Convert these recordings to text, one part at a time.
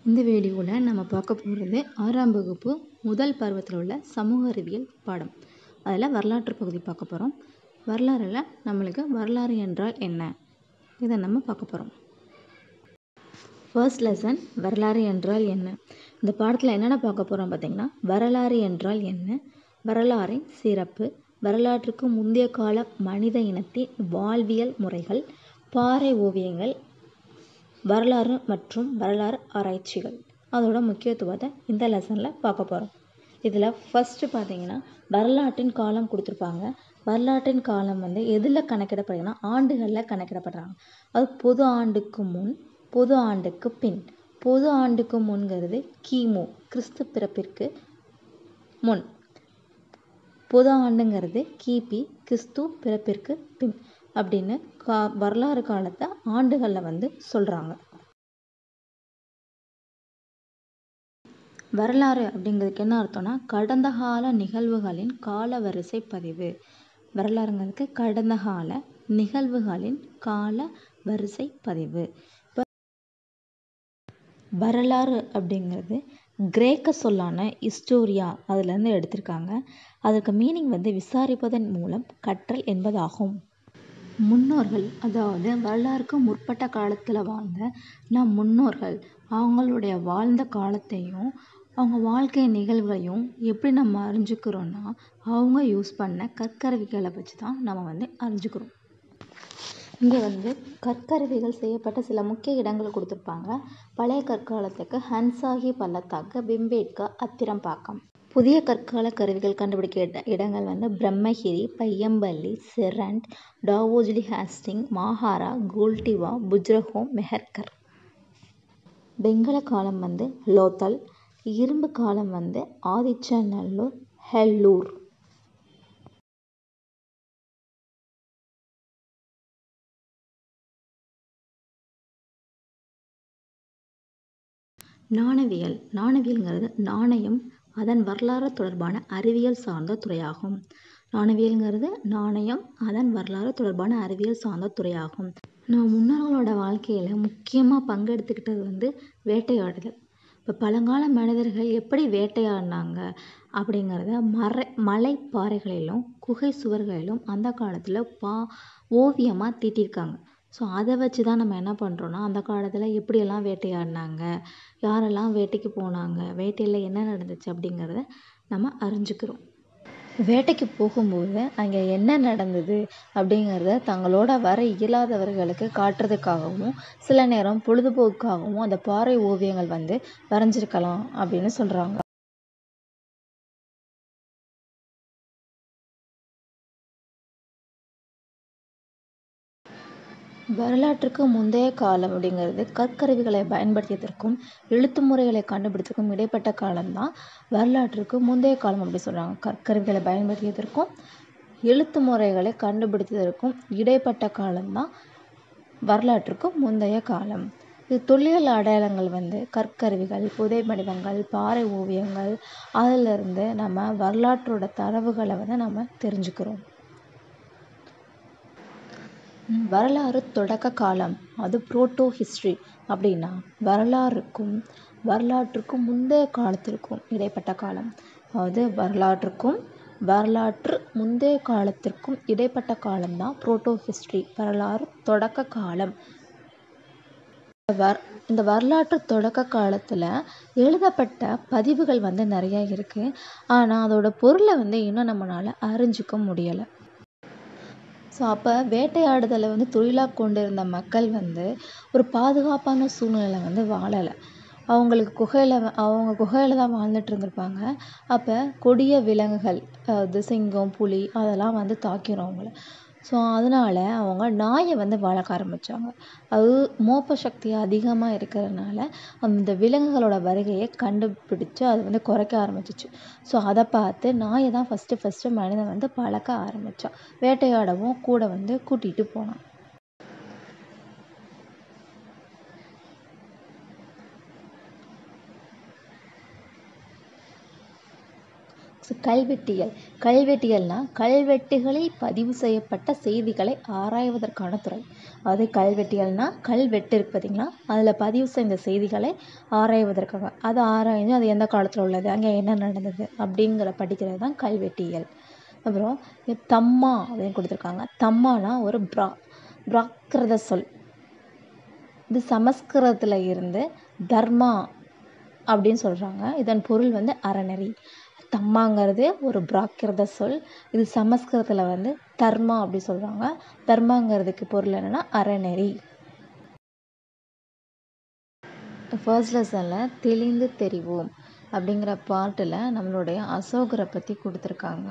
இந்த வீடியோவில் நம்ம பார்க்க போகிறது ஆறாம் வகுப்பு முதல் பருவத்தில் உள்ள சமூக அறிவியல் பாடம் அதில் வரலாற்று பகுதி பார்க்க போகிறோம் வரலாறில் நம்மளுக்கு வரலாறு என்றால் என்ன இதை நம்ம பார்க்க போகிறோம் ஃபர்ஸ்ட் லெசன் வரலாறு என்றால் என்ன இந்த பாடத்தில் என்னென்ன பார்க்க போகிறோம் பார்த்திங்கன்னா வரலாறு என்றால் என்ன வரலாறின் சிறப்பு வரலாற்றுக்கு முந்தைய கால மனித இனத்தின் வாழ்வியல் முறைகள் பாறை ஓவியங்கள் வரலாறு மற்றும் வரலாறு ஆராய்ச்சிகள் அதோட முக்கியத்துவத்தை இந்த லெசனில் பார்க்க போகிறோம் இதில் ஃபஸ்ட்டு பார்த்தீங்கன்னா வரலாற்றின் காலம் கொடுத்துருப்பாங்க வரலாற்றின் காலம் வந்து எதில் கணக்கிடப்படுதுன்னா ஆண்டுகளில் கணக்கிடப்படுறாங்க அது பொது ஆண்டுக்கு முன் பொது ஆண்டுக்கு பின் பொது ஆண்டுக்கு முன்கிறது கிமு கிறிஸ்து பிறப்பிற்கு முன் பொது ஆண்டுங்கிறது கிபி கிறிஸ்து பிறப்பிற்கு பின் அப்படின்னு கா வரலாறு காலத்தை ஆண்டுகளில் வந்து சொல்கிறாங்க வரலாறு அப்படிங்கிறதுக்கு என்ன அர்த்தம்னா கடந்த கால நிகழ்வுகளின் கால வரிசை பதிவு வரலாறுங்கிறதுக்கு கடந்த கால நிகழ்வுகளின் கால வரிசை பதிவு இப்போ வரலாறு அப்படிங்கிறது கிரேக்க சொல்லான இஸ்டோரியா அதுலேருந்து எடுத்திருக்காங்க அதற்கு மீனிங் வந்து விசாரிப்பதன் மூலம் கற்றல் என்பதாகும் முன்னோர்கள் அதாவது வரலாறுக்கு முற்பட்ட காலத்தில் வாழ்ந்த நம் முன்னோர்கள் அவங்களுடைய வாழ்ந்த காலத்தையும் அவங்க வாழ்க்கை நிகழ்வையும் எப்படி நம்ம அறிஞ்சுக்கிறோன்னா அவங்க யூஸ் பண்ண கற்கருவிகளை வச்சு தான் நம்ம வந்து அறிஞ்சுக்கிறோம் இங்கே வந்து கற்கருவிகள் செய்யப்பட்ட சில முக்கிய இடங்கள் கொடுத்துருப்பாங்க பழைய கற்காலத்துக்கு ஹன்சாகி பள்ளத்தாக்கு பிம்பேட்கா அத்திரம்பாக்கம் புதிய கற்கால கருவிகள் கண்டுபிடிக்க இடங்கள் வந்து பிரம்மகிரி பையம்பள்ளி செரண்ட் டாவோஜிலி ஹாஸ்டிங் மாஹாரா கோல்டிவா புஜ்ரஹோம் மெஹர்கர் வெங்கல காலம் வந்து லோத்தல் இரும்பு காலம் வந்து ஆதிச்சநல்லூர் ஹெல்லூர் நாணவியல் நாணவியல்ங்கிறது நாணயம் அதன் வரலாறு தொடர்பான அறிவியல் சார்ந்த துறையாகும் நாணவியல்ங்கிறது நாணயம் அதன் வரலாறு தொடர்பான அறிவியல் சார்ந்த துறையாகும் நம்ம முன்னோர்களோட வாழ்க்கையில் முக்கியமாக பங்கெடுத்துக்கிட்டது வந்து வேட்டையாடுதல் இப்போ பழங்கால மனிதர்கள் எப்படி வேட்டையாடினாங்க அப்படிங்கிறத மறை மலை பாறைகளிலும் குகை சுவர்களிலும் அந்த காலத்தில் பா ஓவியமாக தீட்டியிருக்காங்க ஸோ அதை வச்சு தான் நம்ம என்ன பண்ணுறோன்னா அந்த காலத்தில் எப்படியெல்லாம் வேட்டையாடினாங்க யாரெல்லாம் வேட்டைக்கு போனாங்க வேட்டையில் என்ன நடந்துச்சு அப்படிங்கிறத நம்ம அறிஞ்சுக்கிறோம் வேட்டைக்கு போகும்போது அங்கே என்ன நடந்தது அப்படிங்கிறத தங்களோட வர இயலாதவர்களுக்கு காட்டுறதுக்காகவும் சில நேரம் பொழுதுபோக்குக்காகவும் அந்த பாறை ஓவியங்கள் வந்து வரைஞ்சிருக்கலாம் அப்படின்னு சொல்கிறாங்க வரலாற்றுக்கு முந்தைய காலம் அப்படிங்கிறது கற்கருவிகளை பயன்படுத்தியதற்கும் எழுத்து முறைகளை கண்டுபிடித்ததுக்கும் இடைப்பட்ட காலம்தான் வரலாற்றுக்கு முந்தைய காலம் அப்படி சொல்கிறாங்க கற்கருவிகளை பயன்படுத்தியதற்கும் எழுத்து முறைகளை கண்டுபிடித்ததற்கும் இடைப்பட்ட காலம்தான் வரலாற்றுக்கு முந்தைய காலம் இது தொல்லியல் அடையாளங்கள் வந்து கற்கருவிகள் புதை வடிவங்கள் பாறை ஓவியங்கள் அதிலிருந்து நம்ம வரலாற்றோட தரவுகளை வந்து நம்ம தெரிஞ்சுக்கிறோம் வரலாறு தொடக்க காலம் அது புரோட்டோ ஹிஸ்ட்ரி அப்படின்னா வரலாறுக்கும் வரலாற்றுக்கும் முந்தைய காலத்திற்கும் இடைப்பட்ட காலம் அதாவது வரலாற்றுக்கும் வரலாற்று முந்தைய காலத்திற்கும் இடைப்பட்ட காலம்தான் புரோட்டோ ஹிஸ்ட்ரி வரலாறு தொடக்க காலம் வர் இந்த வரலாற்று தொடக்க காலத்தில் எழுதப்பட்ட பதிவுகள் வந்து நிறைய இருக்குது ஆனால் அதோட பொருளை வந்து இன்னும் நம்மளால் அறிஞ்சிக்க முடியலை ஸோ அப்போ வேட்டையாடுதலை வந்து தொழிலாக கொண்டு இருந்த மக்கள் வந்து ஒரு பாதுகாப்பான சூழ்நிலை வந்து வாழலை அவங்களுக்கு குகையில் அவங்க குகையில் தான் வாழ்ந்துட்டு இருந்திருப்பாங்க அப்போ கொடிய விலங்குகள் அது சிங்கம் புலி அதெல்லாம் வந்து தாக்கிரும் அவங்கள ஸோ அதனால் அவங்க நாயை வந்து வளர்க்க ஆரம்பித்தாங்க அது மோப்ப சக்தி அதிகமாக இருக்கிறதுனால அந்த விலங்குகளோட வருகையை கண்டுபிடிச்சு அது வந்து குறைக்க ஆரம்பிச்சிச்சு ஸோ அதை பார்த்து நாயை தான் ஃபஸ்ட்டு ஃபஸ்ட்டு மனிதன் வந்து பழக்க ஆரம்பித்தான் வேட்டையாடவும் கூட வந்து கூட்டிகிட்டு போனான் ஸோ ஸோ கல்வெட்டியல் கல்வெட்டியல்னால் கல்வெட்டுகளில் பதிவு செய்யப்பட்ட செய்திகளை ஆராய்வதற்கான துறை அதாவது கல்வெட்டியல்னால் கல்வெட்டு இருக்குது பார்த்தீங்களா அதில் பதிவு செய்த செய்திகளை ஆராய்வதற்காக அதை ஆராய்ஞ்சு அது எந்த காலத்தில் உள்ளது அங்கே என்ன நடந்தது அப்படிங்கிற படிக்கிறது தான் கல்வெட்டியல் அப்புறம் தம்மா அப்படின்னு கொடுத்துருக்காங்க தம்மானா ஒரு பிரா பிராகிருத சொல் இது சமஸ்கிருதத்தில் இருந்து தர்மா அப்படின்னு சொல்கிறாங்க இதன் பொருள் வந்து அறநெறி தம்மாங்கிறது ஒரு பிராகிருத சொல் இது சமஸ்கிருதத்தில் வந்து தர்மா அப்படி சொல்கிறாங்க தர்மாங்கிறதுக்கு பொருள் என்னென்னா அறநெறி ஃபர்ஸ்ட் லெசனில் தெளிந்து தெரிவோம் அப்படிங்கிற பாட்டில் நம்மளுடைய அசோகரை பற்றி கொடுத்துருக்காங்க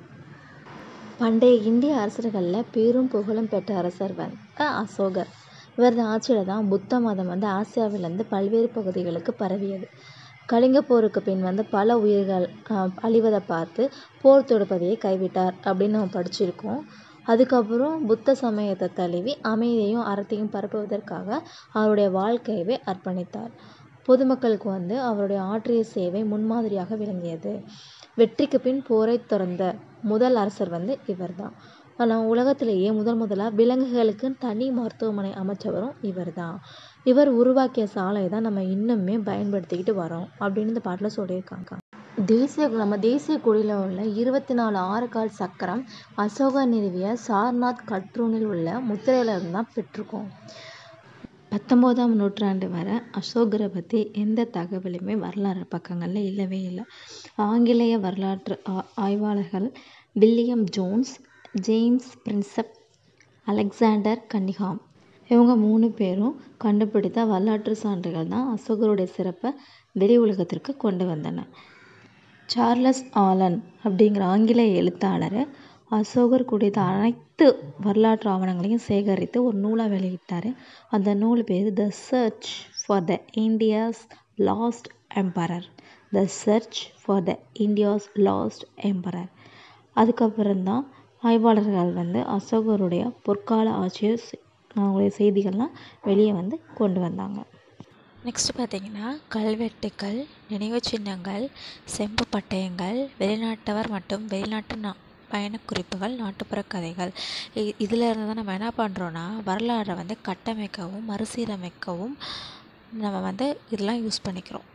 பண்டைய இந்திய அரசர்களில் பேரும் புகழும் பெற்ற அரசர் வந்து அசோகர் இவரது ஆட்சியில் தான் புத்த மதம் வந்து ஆசியாவிலேருந்து பல்வேறு பகுதிகளுக்கு பரவியது கலிங்க போருக்கு பின் வந்து பல உயிர்கள் அழிவதை பார்த்து போர் தொடுப்பதையே கைவிட்டார் அப்படின்னு நம்ம படிச்சிருக்கோம் அதுக்கப்புறம் புத்த சமயத்தை தழுவி அமைதியையும் அறத்தையும் பரப்புவதற்காக அவருடைய வாழ்க்கையவே அர்ப்பணித்தார் பொதுமக்களுக்கு வந்து அவருடைய ஆற்றிய சேவை முன்மாதிரியாக விளங்கியது வெற்றிக்கு பின் போரை திறந்த முதல் அரசர் வந்து இவர் தான் ஆனால் உலகத்திலேயே முதல் முதலாக விலங்குகளுக்கு தனி மருத்துவமனை அமைச்சவரும் இவர் தான் இவர் உருவாக்கிய சாலை தான் நம்ம இன்னுமே பயன்படுத்திக்கிட்டு வரோம் அப்படின்னு இந்த பாட்டில் சொல்லியிருக்காங்க தேசிய நம்ம தேசிய கொடியில் உள்ள இருபத்தி நாலு ஆறுகால் சக்கரம் அசோகர் நிறுவிய சார்நாத் கட்ரூனில் உள்ள முத்திரையிலிருந்து தான் பெற்றிருக்கோம் பத்தொம்போதாம் நூற்றாண்டு வரை அசோகரை பற்றி எந்த தகவலுமே வரலாறு பக்கங்களில் இல்லவே இல்லை ஆங்கிலேய வரலாற்று ஆய்வாளர்கள் William Jones James Prinsep Alexander Cunningham இவங்க மூணு பேரும் கண்டுபிடித்த வரலாற்று சான்றுகள் தான் அசோகருடைய சிறப்பை வெளி உலகத்திற்கு கொண்டு வந்தன சார்லஸ் ஆலன் அப்படிங்கிற ஆங்கிலேய எழுத்தாளர் அசோகர் குறித்த அனைத்து வரலாற்று ஆவணங்களையும் சேகரித்து ஒரு நூலாக வெளியிட்டார் அந்த நூல் பேர் the search for the India's lost emperor the search for the India's lost emperor அதுக்கப்புறம் தான் ஆய்வாளர்கள் வந்து அசோகருடைய பொற்கால ஆட்சியை அவங்களுடைய செய்திகள்லாம் வெளியே வந்து கொண்டு வந்தாங்க நெக்ஸ்ட் பார்த்தீங்கன்னா கல்வெட்டுக்கள் நினைவு சின்னங்கள் செம்பு பட்டயங்கள் வெளிநாட்டவர் மற்றும் வெளிநாட்டு நா பயணக்குறிப்புகள் நாட்டுப்புற கதைகள் இதில் இருந்து தான் நம்ம என்ன பண்ணுறோன்னா வரலாறை வந்து கட்டமைக்கவும் மறுசீரமைக்கவும் நம்ம வந்து இதெல்லாம் யூஸ் பண்ணிக்கிறோம்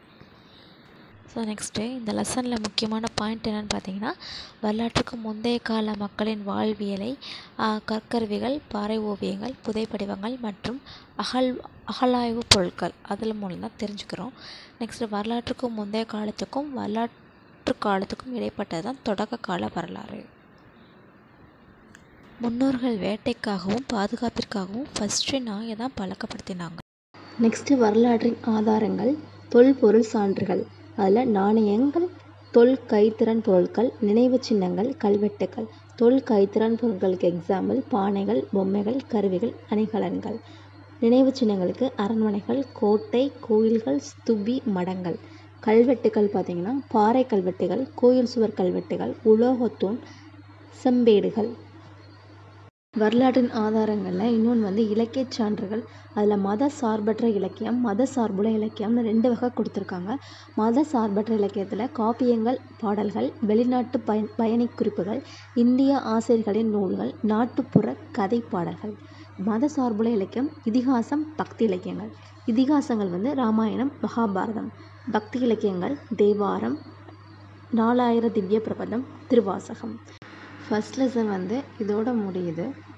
ஸோ நெக்ஸ்ட்டு இந்த லெசனில் முக்கியமான பாயிண்ட் என்னென்னு பார்த்தீங்கன்னா வரலாற்றுக்கு முந்தைய கால மக்களின் வாழ்வியலை கற்கருவிகள் பாறை ஓவியங்கள் புதைப்படிவங்கள் மற்றும் அகல் அகழாய்வு பொருட்கள் அதில் மூலம் தான் தெரிஞ்சுக்கிறோம் நெக்ஸ்ட்டு வரலாற்றுக்கும் முந்தைய காலத்துக்கும் வரலாற்று காலத்துக்கும் இடைப்பட்டது தான் தொடக்க கால வரலாறு முன்னோர்கள் வேட்டைக்காகவும் பாதுகாப்பிற்காகவும் ஃபஸ்ட்டு நாயை தான் பழக்கப்படுத்தினாங்க நெக்ஸ்ட்டு வரலாற்றின் ஆதாரங்கள் தொல்பொருள் சான்றுகள் அதில் நாணயங்கள் தொல் கைத்திறன் பொருட்கள் நினைவு சின்னங்கள் கல்வெட்டுக்கள் தொல் கைத்திறன் பொருட்களுக்கு எக்ஸாம்பிள் பானைகள் பொம்மைகள் கருவிகள் அணிகலன்கள் நினைவு சின்னங்களுக்கு அரண்மனைகள் கோட்டை கோயில்கள் ஸ்துபி மடங்கள் கல்வெட்டுக்கள் பார்த்திங்கன்னா பாறை கல்வெட்டுகள் கோயில் சுவர் கல்வெட்டுகள் உலோகத்தூண் செம்பேடுகள் வரலாற்றின் ஆதாரங்களில் இன்னொன்று வந்து இலக்கியச் சான்றுகள் அதில் மத சார்பற்ற இலக்கியம் மத சார்புள்ள இலக்கியம்னு ரெண்டு வகை கொடுத்துருக்காங்க மத சார்பற்ற இலக்கியத்தில் காப்பியங்கள் பாடல்கள் வெளிநாட்டு பயன் பயணி குறிப்புகள் இந்திய ஆசிரியர்களின் நூல்கள் நாட்டுப்புற கதை பாடல்கள் மத சார்புள்ள இலக்கியம் இதிகாசம் பக்தி இலக்கியங்கள் இதிகாசங்கள் வந்து ராமாயணம் மகாபாரதம் பக்தி இலக்கியங்கள் தேவாரம் நாலாயிர திவ்ய பிரபந்தம் திருவாசகம் ஃபஸ்ட் லெசன் வந்து இதோட முடியுது